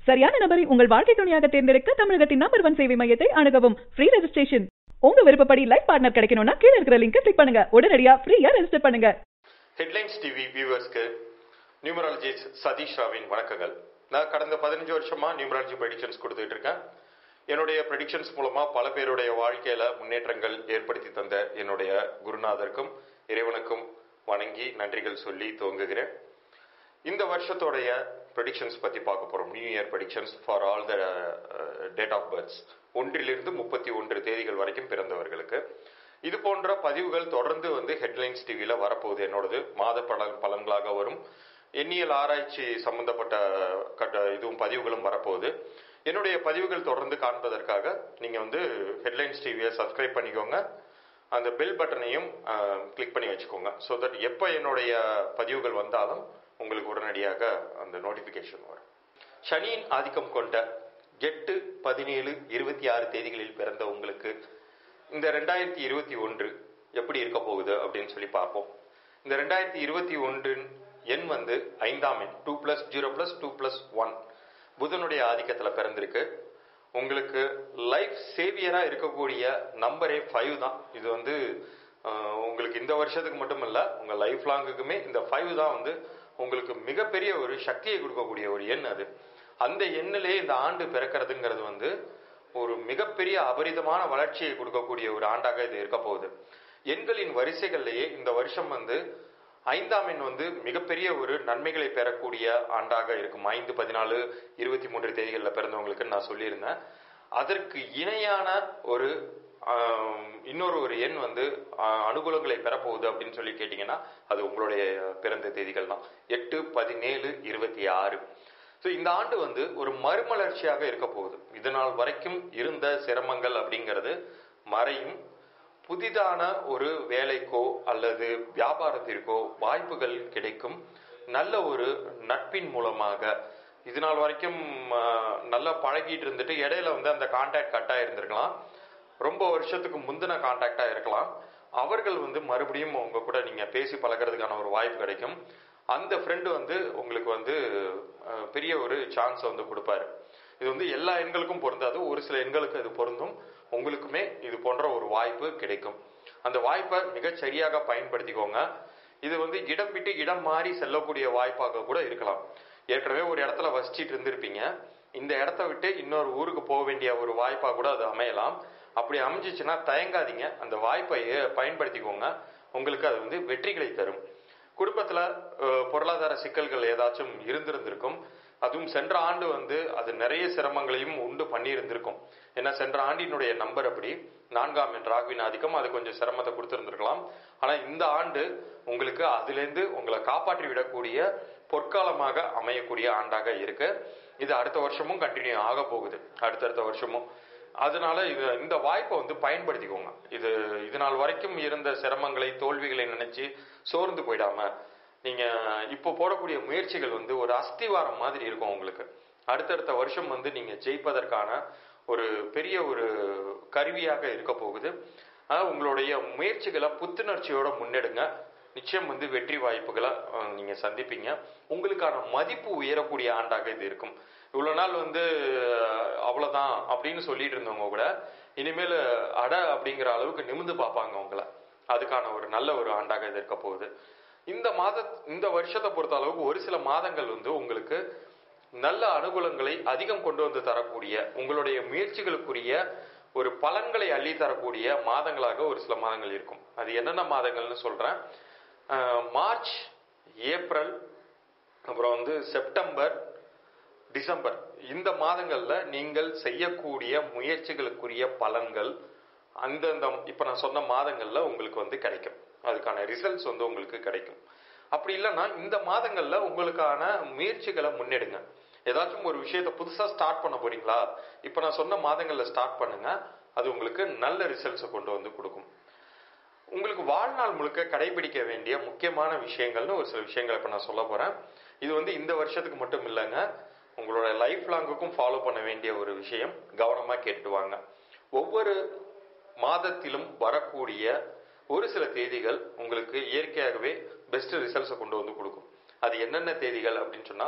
சரியான நபரை உங்கள் வாழ்க்கை துணையாக தேர்ந்தெடுக்க தமிழகத்தின் நம்பர் ஒன் சேவை மையத்தை அணுகவும் ஃப்ரீ ரெஜிஸ்ட்ரேஷன் உங்க விருப்பப்படி லைஃப் பார்ட்னர் கிடைக்கணும்னா கீழ இருக்கிற லிங்கை கிளிக் பண்ணுங்க உடனடியா ஃப்ரீயா ரெஜிஸ்டர் பண்ணுங்க ஹெட்லைன்ஸ் டிவி வியூவர்ஸ்க்கு நியூமராலஜிஸ்ட் சதீஷ் ராவின் வணக்கங்கள் நான் கடந்த பதினஞ்சு வருஷமா நியூமராலஜி ப்ரெடிக்ஷன்ஸ் கொடுத்துட்டு இருக்கேன் என்னுடைய ப்ரெடிக்ஷன்ஸ் மூலமா பல பேருடைய வாழ்க்கையில முன்னேற்றங்கள் ஏற்படுத்தி தந்த என்னுடைய குருநாதருக்கும் இறைவனுக்கும் வணங்கி நன்றிகள் சொல்லி துவங்குகிறேன் இந்த வருஷத்தோடைய ப்ரெடிக்ஷன்ஸ் பத்தி பார்க்க போறோம் new year predictions for all the date of births ஒன்றிலிருந்து முப்பத்தி ஒன்று தேதிகள் வரைக்கும் பிறந்தவர்களுக்கு இது போன்ற பதிவுகள் தொடர்ந்து வந்து ஹெட்லைன்ஸ் டிவியில வரப்போகுது என்னோடது மாத பலன் பலன்களாக வரும் எண்ணியல் ஆராய்ச்சி சம்பந்தப்பட்ட கட்ட இதுவும் பதிவுகளும் வரப்போகுது என்னுடைய பதிவுகள் தொடர்ந்து காண்பதற்காக நீங்க வந்து ஹெட்லைன்ஸ் டிவியை சப்ஸ்கிரைப் பண்ணிக்கோங்க அந்த பெல் பட்டனையும் கிளிக் பண்ணி வச்சுக்கோங்க ஸோ தட் எப்போ என்னுடைய பதிவுகள் வந்தாலும் உங்களுக்கு உடனடியாக அந்த நோட்டிஃபிகேஷன் வரும் சனியின் ஆதிக்கம் கொண்ட எட்டு பதினேழு இருபத்தி ஆறு தேதிகளில் பிறந்த உங்களுக்கு இந்த ரெண்டாயிரத்தி இருபத்தி ஒன்று எப்படி இருக்க போகுது அப்படின்னு சொல்லி பார்ப்போம் இந்த ரெண்டாயிரத்தி இருபத்தி ஒன்றின் எண் வந்து ஐந்தாம் எண் two plus zero plus two plus one புதனுடைய ஆதிக்கத்தில் பிறந்திருக்கு உங்களுக்கு லைஃப் சேவியரா இருக்கக்கூடிய நம்பரே ஃபைவ் தான் இது வந்து அஹ், உங்களுக்கு இந்த வருஷத்துக்கு மட்டும் இல்ல உங்க லைஃப் லாங்குக்குமே இந்த ஃபைவ் தான் வந்து உங்களுக்கு மிகப்பெரிய ஒரு சக்தியை கொடுக்கக்கூடிய ஒரு எண் அது அந்த எண்ணிலே இந்த ஆண்டு பிறக்கிறதுங்கிறது வந்து ஒரு மிகப்பெரிய அபரிதமான வளர்ச்சியை கொடுக்கக்கூடிய ஒரு ஆண்டாக இது இருக்க போகுது எண்களின் வரிசைகள்லேயே இந்த வருஷம் வந்து ஐந்தாம் எண் வந்து மிகப்பெரிய ஒரு நன்மைகளை பெறக்கூடிய ஆண்டாக இருக்கும் ஐந்து பதினாலு இருபத்தி மூன்று தேதிகளில் பிறந்தவங்களுக்கு நான் சொல்லியிருந்தேன் அதற்கு இணையான ஒரு ஆம், இன்னொரு ஒரு எண் வந்து ஆ, அனுகூலங்களை பெறப்போகுது அப்படின்னு சொல்லி கேட்டிங்கன்னா அது உங்களுடைய பிறந்த தேதிகள் தான் எட்டு பதினேழு இருபத்தி ஆறு ஸோ இந்த ஆண்டு வந்து ஒரு மறுமலர்ச்சியாக இருக்க போகுது இது நாள் வரைக்கும் இருந்த சிரமங்கள் அப்படிங்கிறது மறையும் புதிதான ஒரு வேலைக்கோ அல்லது வியாபாரத்திற்கோ வாய்ப்புகள் கிடைக்கும் நல்ல ஒரு நட்பின் மூலமாக இது நாள் வரைக்கும் ஆ, நல்லா பழகிட்டு இருந்துட்டு இடையில வந்து அந்த கான்டாக்ட் கட் ஆயிருந்திருக்கலாம் ரொம்ப வருஷத்துக்கு முந்தின கான்டாக்டா இருக்கலாம் அவர்கள் வந்து மறுபடியும் உங்க கூட நீங்க பேசி பழகிறதுக்கான ஒரு வாய்ப்பு கிடைக்கும் அந்த ஃப்ரெண்டு வந்து உங்களுக்கு வந்து அஹ், பெரிய ஒரு சான்ஸ் வந்து கொடுப்பாரு இது வந்து எல்லா எண்களுக்கும் பொருந்தாது ஒரு சில எண்களுக்கு இது பொருந்தும் உங்களுக்குமே இது போன்ற ஒரு வாய்ப்பு கிடைக்கும் அந்த வாய்ப்பை மிகச் சரியாக பயன்படுத்திக்கோங்க இது வந்து இடம் விட்டு இடம் மாறி செல்லக்கூடிய வாய்ப்பாக கூட இருக்கலாம் ஏற்கனவே ஒரு இடத்துல வசிச்சிட்டு இருந்திருப்பீங்க இந்த இடத்த விட்டு இன்னொரு ஊருக்கு போக வேண்டிய ஒரு வாய்ப்பா கூட அது அமையலாம் அப்படி அமைஞ்சிச்சுன்னா தயங்காதீங்க அந்த வாய்ப்பை ஏ- பயன்படுத்திக்கோங்க உங்களுக்கு அது வந்து வெற்றிகளை தரும் குடும்பத்துல அஹ், பொருளாதார சிக்கல்கள் ஏதாச்சும் இருந்திருந்திருக்கும் அதுவும் சென்ற ஆண்டு வந்து அது நிறைய சிரமங்களையும் உண்டு பண்ணியிருந்திருக்கும் ஏன்னா சென்ற ஆண்டினுடைய நம்பர் அப்படி நான்காம் எண் ராகுவின் ஆதிக்கம் அது கொஞ்சம் சிரமத்தை கொடுத்திருந்திருக்கலாம் ஆனா இந்த ஆண்டு உங்களுக்கு அதிலிருந்து உங்களை காப்பாற்றி விடக்கூடிய பொற்காலமாக அமையக்கூடிய ஆண்டாக இருக்கு இது அடுத்த வருஷமும் கண்டினியூ ஆக போகுது அடுத்தடுத்த வருஷமும் அதனால இது இந்த வாய்ப்பை வந்து பயன்படுத்திக்கோங்க இது இது நாள் வரைக்கும் இருந்த சிரமங்களை தோல்விகளை நினைச்சு சோர்ந்து போயிடாம நீங்க இப்போ போடக்கூடிய முயற்சிகள் வந்து ஒரு அஸ்திவாரம் மாதிரி இருக்கும் உங்களுக்கு அடுத்தடுத்த வருஷம் வந்து நீங்க ஜெயிப்பதற்கான ஒரு பெரிய ஒரு கருவியாக இருக்க போகுது ஆனா உங்களுடைய முயற்சிகளை புத்துணர்ச்சியோட முன்னெடுங்க நிச்சயம் வந்து வெற்றி வாய்ப்புகளை அஹ், நீங்க சந்திப்பீங்க உங்களுக்கான மதிப்பு உயரக்கூடிய ஆண்டாக இது இருக்கும் இவ்வளவு நாள் வந்து அஹ், அவ்வளவுதான் அப்படின்னு சொல்லிட்டு இருந்தவங்க கூட இனிமேல் அட அப்படிங்கிற அளவுக்கு நிமிந்து பார்ப்பாங்க உங்களை அதுக்கான ஒரு நல்ல ஒரு ஆண்டாக இது இருக்க போகுது இந்த மாத இந்த வருஷத்தை பொறுத்த அளவுக்கு ஒரு சில மாதங்கள் வந்து உங்களுக்கு நல்ல அனுகூலங்களை அதிகம் கொண்டு வந்து தரக்கூடிய உங்களுடைய முயற்சிகளுக்குரிய ஒரு பலன்களை அள்ளி தரக்கூடிய மாதங்களாக ஒரு சில மாதங்கள் இருக்கும் அது என்னென்ன மாதங்கள்னு சொல்றேன் அஹ் மார்ச் ஏப்ரல் அப்புறம் வந்து செப்டம்பர் டிசம்பர் இந்த மாதங்கள்ல நீங்கள் செய்யக்கூடிய முயற்சிகளுக்குரிய பலன்கள் அந்தந்த இப்ப நான் சொன்ன மாதங்கள்ல உங்களுக்கு வந்து கிடைக்கும் அதுக்கான ரிசல்ட்ஸ் வந்து உங்களுக்கு கிடைக்கும் அப்படி இல்லைன்னா இந்த மாதங்கள்ல உங்களுக்கான முயற்சிகளை முன்னெடுங்க ஏதாச்சும் ஒரு விஷயத்தை புதுசா ஸ்டார்ட் பண்ண போறீங்களா இப்ப நான் சொன்ன மாதங்கள்ல ஸ்டார்ட் பண்ணுங்க அது உங்களுக்கு நல்ல ரிசல்ட்ஸை கொண்டு வந்து கொடுக்கும் உங்களுக்கு வாழ்நாள் முழுக்க கடைபிடிக்க வேண்டிய முக்கியமான விஷயங்கள்னு ஒரு சில விஷயங்களை இப்ப நான் சொல்ல போறேன் இது வந்து இந்த வருஷத்துக்கு மட்டும் இல்லைங்க உங்களோட லைஃப் லாங்குக்கும் ஃபாலோ பண்ண வேண்டிய ஒரு விஷயம் கவனமா கேட்டுட்டு வாங்க ஒவ்வொரு மாதத்திலும் வரக்கூடிய ஒரு சில தேதிகள் உங்களுக்கு இயற்கையாகவே பெஸ்ட் ரிசல்ட்ஸை கொண்டு வந்து கொடுக்கும் அது என்னென்ன தேதிகள் அப்படின்னு சொன்னா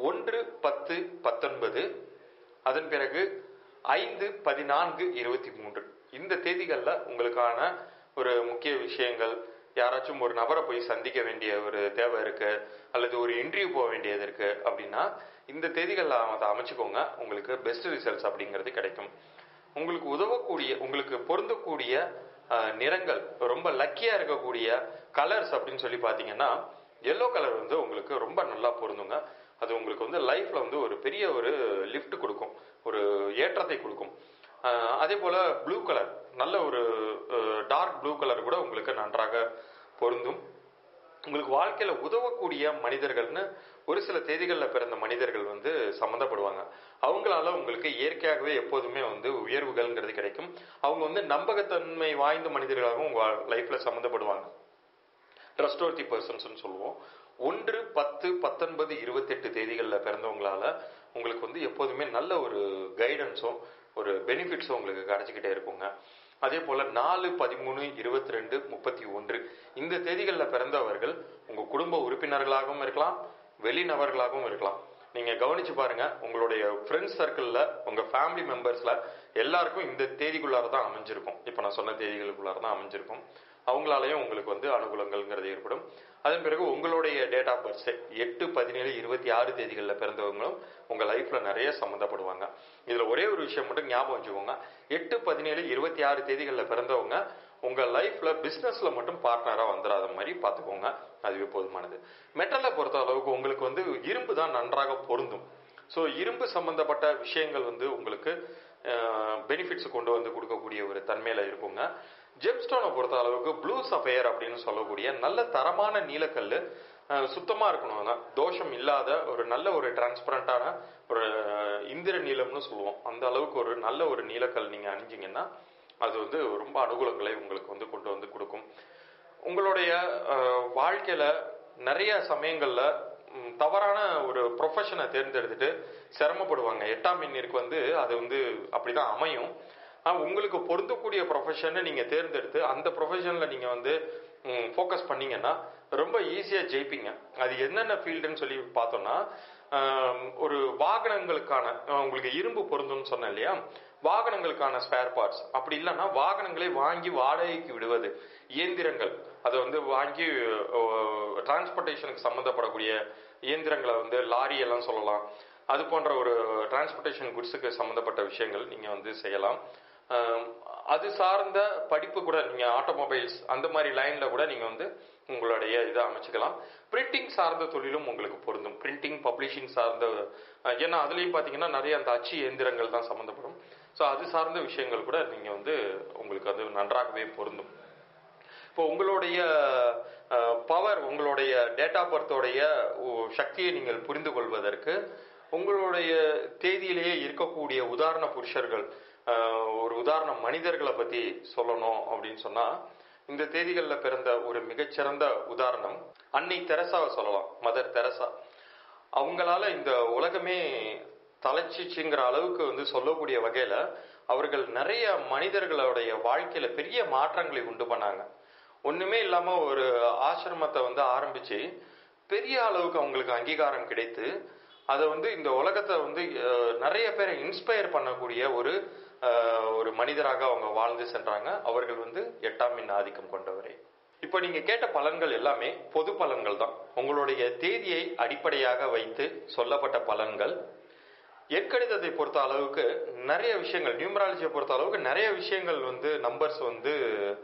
ஒன்று பத்து பத்தொன்பது அதன் பிறகு ஐந்து பதினான்கு இருபத்தி மூன்று இந்த தேதிகளில் உங்களுக்கான ஒரு முக்கிய விஷயங்கள் யாராச்சும் ஒரு நபரை போய் சந்திக்க வேண்டிய ஒரு தேவை இருக்கு அல்லது ஒரு இன்டர்வியூ போக வேண்டியது இருக்கு அப்படின்னா இந்த தேதிகளில் அதை அமைச்சுக்கோங்க உங்களுக்கு பெஸ்ட் ரிசல்ட்ஸ் அப்படிங்கிறது கிடைக்கும் உங்களுக்கு உதவக்கூடிய உங்களுக்கு பொருந்தக்கூடிய அஹ், நிறங்கள் ரொம்ப லக்கியா இருக்கக்கூடிய கலர்ஸ் அப்படின்னு சொல்லி பார்த்தீங்கன்னா எல்லோ கலர் வந்து உங்களுக்கு ரொம்ப நல்லா பொருந்துங்க அது உங்களுக்கு வந்து லைஃப்ல வந்து ஒரு பெரிய ஒரு லிஃப்ட் கொடுக்கும் ஒரு ஏற்றத்தை கொடுக்கும் அஹ், அதே போல ப்ளூ கலர் நல்ல ஒரு டார்க் ப்ளூ கலர் கூட உங்களுக்கு நன்றாக பொருந்தும் உங்களுக்கு வாழ்க்கையில உதவக்கூடிய மனிதர்கள்னு ஒரு சில தேதிகளில் பிறந்த மனிதர்கள் வந்து சம்மந்தப்படுவாங்க அவங்களால உங்களுக்கு இயற்கையாகவே எப்போதுமே வந்து உயர்வுகள்ங்கிறது கிடைக்கும் அவங்க வந்து நம்பகத்தன்மை வாய்ந்த மனிதர்களாகவும் உங்க லைஃப்ல சம்மந்தப்படுவாங்க ட்ரஸ்டோர்த்தி பர்சன்ஸ் சொல்லுவோம் ஒன்று பத்து பத்தொன்பது இருபத்தெட்டு தேதிகளில் பிறந்தவங்களால உங்களுக்கு வந்து எப்போதுமே நல்ல ஒரு கைடன்ஸும் ஒரு பெனிஃபிட்ஸும் உங்களுக்கு கிடைச்சிக்கிட்டே இருக்குங்க அதே போல நாலு பதிமூணு இருபத்தி ரெண்டு முப்பத்தி ஒன்று இந்த தேதிகளில் பிறந்தவர்கள் உங்க குடும்ப உறுப்பினர்களாகவும் இருக்கலாம் வெளிநபர்களாகவும் இருக்கலாம் நீங்க கவனிச்சு பாருங்க உங்களுடைய ஃப்ரெண்ட்ஸ் சர்க்கிள்ல உங்க ஃபேமிலி மெம்பர்ஸ்ல எல்லாருக்கும் இந்த தேதிக்குள்ளார தான் அமைஞ்சிருக்கும் இப்போ நான் சொன்ன தேதிகளுக்குள்ளார தான் அமைஞ்சிருக்கும் அவங்களாலையும் உங்களுக்கு வந்து அனுகூலங்கள்ங்கிறது ஏற்படும் அதன் பிறகு உங்களுடைய டேட் ஆஃப் பர்த் எட்டு பதினேழு இருபத்தி ஆறு தேதிகளில் பிறந்தவங்களும் உங்க லைஃப்ல நிறைய சம்மந்தப்படுவாங்க இதுல ஒரே ஒரு விஷயம் மட்டும் ஞாபகம் வச்சுக்கோங்க எட்டு பதினேழு இருபத்தி ஆறு தேதிகளில் பிறந்தவங்க உங்க லைஃப்ல பிசினஸ்ல மட்டும் பார்ட்னரா வந்துடாத மாதிரி பார்த்துக்கோங்க அதுவே போதுமானது மெட்டலை பொறுத்த அளவுக்கு உங்களுக்கு வந்து இரும்பு தான் நன்றாக பொருந்தும் ஸோ இரும்பு சம்பந்தப்பட்ட விஷயங்கள் வந்து உங்களுக்கு பெனிஃபிட்ஸ் கொண்டு வந்து கொடுக்கக்கூடிய ஒரு தன்மையில இருக்குங்க ஜெம்ஸ்டோனை பொறுத்த அளவுக்கு ப்ளூ சஃபயர் அப்படின்னு சொல்லக்கூடிய நல்ல தரமான நீலக்கல் அஹ், சுத்தமா இருக்கணுங்க தோஷம் இல்லாத ஒரு நல்ல ஒரு டிரான்ஸ்பரண்டான ஒரு இந்திர நீலம்னு சொல்லுவோம் அந்த அளவுக்கு ஒரு நல்ல ஒரு நீலக்கல் நீங்க அணிஞ்சிங்கன்னா அது வந்து ரொம்ப அனுகூலங்களை உங்களுக்கு வந்து கொண்டு வந்து கொடுக்கும் உங்களுடைய அஹ், வாழ்க்கையில நிறைய சமயங்கள்ல ம், தவறான ஒரு ப்ரொஃபஷனை தேர்ந்தெடுத்துட்டு சிரமப்படுவாங்க எட்டாம் எண்ணிற்கு வந்து அது வந்து அப்படிதான் அமையும் ஆனா உங்களுக்கு பொருந்தக்கூடிய ப்ரொஃபஷனை நீங்க தேர்ந்தெடுத்து அந்த ப்ரொஃபஷன்ல நீங்க வந்து ஃபோக்கஸ் பண்ணீங்கன்னா ரொம்ப ஈஸியா ஜெயிப்பீங்க அது என்னென்ன ஃபீல்டுன்னு சொல்லி பார்த்தோம்னா ஆம், ஒரு வாகனங்களுக்கான அஹ், உங்களுக்கு இரும்பு பொருந்தும்னு சொன்னேன் இல்லையா வாகனங்களுக்கான ஸ்பேர் பார்ட்ஸ் அப்படி இல்லைன்னா வாகனங்களை வாங்கி வாடகைக்கு விடுவது இயந்திரங்கள் அதை வந்து வாங்கி டிரான்ஸ்போர்ட்டேஷனுக்கு சம்மந்தப்படக்கூடிய இயந்திரங்களை வந்து லாரி எல்லாம் சொல்லலாம் அது போன்ற ஒரு டிரான்ஸ்போர்ட்டேஷன் குட்ஸுக்கு சம்மந்தப்பட்ட விஷயங்கள் நீங்க வந்து செய்யலாம் ஆம், அது சார்ந்த படிப்பு கூட நீங்க ஆட்டோமொபைல்ஸ் அந்த மாதிரி லைன்ல கூட நீங்க வந்து உங்களுடைய இதை அமைச்சுக்கலாம் பிரிண்டிங் சார்ந்த தொழிலும் உங்களுக்கு பொருந்தும் பிரிண்டிங் பப்ளிஷிங் சார்ந்த அஹ், ஏன்னா அதுலயும் பாத்தீங்கன்னா நிறைய அந்த அச்சு இயந்திரங்கள் தான் சம்மந்தப்படும் ஸோ அது சார்ந்த விஷயங்கள் கூட நீங்க வந்து உங்களுக்கு அது நன்றாகவே பொருந்தும் இப்போ உங்களுடைய பவர் உங்களுடைய டேட்டா பர்த்தோடைய சக்தியை நீங்கள் புரிந்து கொள்வதற்கு உங்களுடைய தேதியிலேயே இருக்கக்கூடிய உதாரண புருஷர்கள் அஹ், ஒரு உதாரண மனிதர்களை பத்தி சொல்லணும் அப்படின்னு சொன்னா இந்த தேதிகளில் பிறந்த ஒரு மிகச்சிறந்த உதாரணம் அன்னை தெரசாவை சொல்லலாம் மதர் தெரசா அவங்களால இந்த உலகமே தலைச்சிச்சுங்கிற அளவுக்கு வந்து சொல்லக்கூடிய வகையில அவர்கள் நிறைய மனிதர்களுடைய வாழ்க்கையில பெரிய மாற்றங்களை உண்டு பண்ணாங்க ஒண்ணுமே இல்லாம ஒரு ஆசிரமத்தை வந்து ஆரம்பிச்சு பெரிய அளவுக்கு அவங்களுக்கு அங்கீகாரம் கிடைத்து அதை வந்து இந்த உலகத்தை வந்து அஹ், நிறைய பேரை இன்ஸ்பயர் பண்ணக்கூடிய ஒரு அஹ், ஒரு மனிதராக அவங்க வாழ்ந்து சென்றாங்க அவர்கள் வந்து எட்டாம் மின் ஆதிக்கம் கொண்டவரே இப்ப நீங்க கேட்ட பலன்கள் எல்லாமே பொது பலன்கள் தான் உங்களுடைய தேதியை அடிப்படையாக வைத்து சொல்லப்பட்ட பலன்கள் எற்கணிதத்தை பொறுத்த அளவுக்கு நிறைய விஷயங்கள் நியூமராலஜியை பொறுத்த அளவுக்கு நிறைய விஷயங்கள் வந்து நம்பர்ஸ் வந்து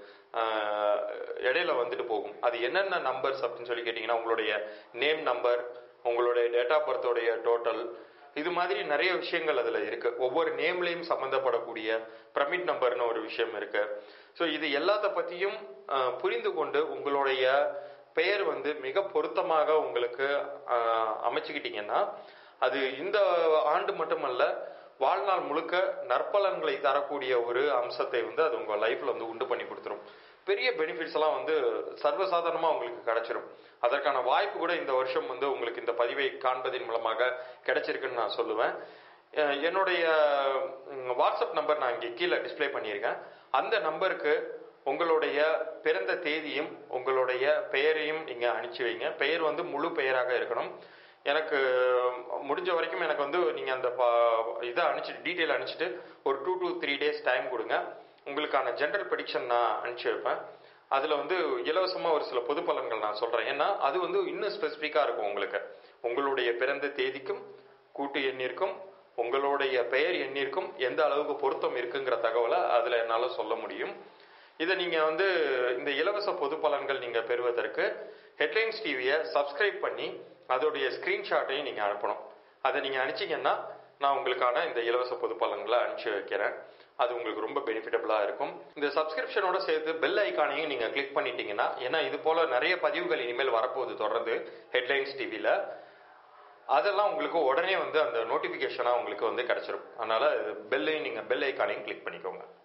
ஆஹ், இடையில வந்துட்டு போகும் அது என்னென்ன நம்பர்ஸ் அப்படின்னு சொல்லி கேட்டிங்கன்னா உங்களுடைய நேம் நம்பர் உங்களுடைய டேட் ஆஃப் பர்த்தோடைய டோட்டல் இது மாதிரி நிறைய விஷயங்கள் அதுல இருக்கு ஒவ்வொரு நேம்லயும் சம்பந்தப்படக்கூடிய பிரமிட் நம்பர்னு ஒரு விஷயம் இருக்கு ஸோ இது எல்லாத்த பத்தியும் ஆஹ், புரிந்து கொண்டு உங்களுடைய பெயர் வந்து மிக பொருத்தமாக உங்களுக்கு ஆஹ், அமைச்சுக்கிட்டீங்கன்னா அது இந்த ஆண்டு மட்டுமல்ல வாழ்நாள் முழுக்க நற்பலன்களை தரக்கூடிய ஒரு அம்சத்தை வந்து அது உங்க லைஃப்ல வந்து உண்டு பண்ணி கொடுத்துரும் பெரிய பெனிஃபிட்ஸ் எல்லாம் வந்து சர்வசாதாரணமா உங்களுக்கு கிடைச்சிரும் அதற்கான வாய்ப்பு கூட இந்த வருஷம் வந்து உங்களுக்கு இந்த பதிவை காண்பதின் மூலமாக கிடைச்சிருக்குன்னு நான் சொல்லுவேன் அஹ் என்னுடைய ம், வாட்ஸ்அப் நம்பர் நான் இங்கே கீழே டிஸ்ப்ளே பண்ணியிருக்கேன் அந்த நம்பருக்கு உங்களுடைய பிறந்த தேதியும் உங்களுடைய பெயரையும் நீங்க அனுப்பிச்சு வைங்க பெயர் வந்து முழு பெயராக இருக்கணும் எனக்கு முடிஞ்ச வரைக்கும் எனக்கு வந்து நீங்கள் அந்த ப- இதை அனுப்பிச்சிட்டு டீட்டெயில் அனுப்பிச்சிட்டு ஒரு two to three days time கொடுங்க உங்களுக்கான ஜென்ரல் ப்ரெடிக்ஷன் நான் அனுப்பிச்சி வைப்பேன் அதில் வந்து இலவசமாக ஒரு சில பொது பலன்கள் நான் சொல்கிறேன் ஏன்னா அது வந்து இன்னும் ஸ்பெசிஃபிக்காக இருக்கும் உங்களுக்கு உங்களுடைய பிறந்த தேதிக்கும் கூட்டு எண்ணிற்கும் உங்களுடைய பெயர் எண்ணிற்கும் எந்த அளவுக்கு பொருத்தம் இருக்குங்கிற தகவலை அதில் என்னால் சொல்ல முடியும் இதை நீங்கள் வந்து இந்த இலவச பொது பலன்கள் நீங்கள் பெறுவதற்கு ஹெட்லைன்ஸ் டிவியை சப்ஸ்கிரைப் பண்ணி அதோடைய ஸ்க்ரீன்ஷாட்டையும் நீங்கள் அனுப்பணும் அதை நீங்கள் அனுப்பிச்சிங்கன்னா நான் உங்களுக்கான இந்த இலவச பொது பலன்களை அனுப்பிச்சு வைக்கிறேன் அது உங்களுக்கு ரொம்ப பெனிஃபிட்டபுளாக இருக்கும் இந்த சப்ஸ்கிரிப்ஷனோட சேர்த்து பெல் ஐக்கானையும் நீங்கள் கிளிக் பண்ணிட்டீங்கன்னா ஏன்னா இது போல நிறைய பதிவுகள் இனிமேல் வரப்போகுது தொடர்ந்து ஹெட்லைன்ஸ் டிவியில் அதெல்லாம் உங்களுக்கு உடனே வந்து அந்த நோட்டிஃபிகேஷனாக உங்களுக்கு வந்து கிடைச்சிரும் அதனால பெல்லையும் நீங்கள் பெல் ஐக்கானையும் கிளிக் பண்ணிக்கோங்க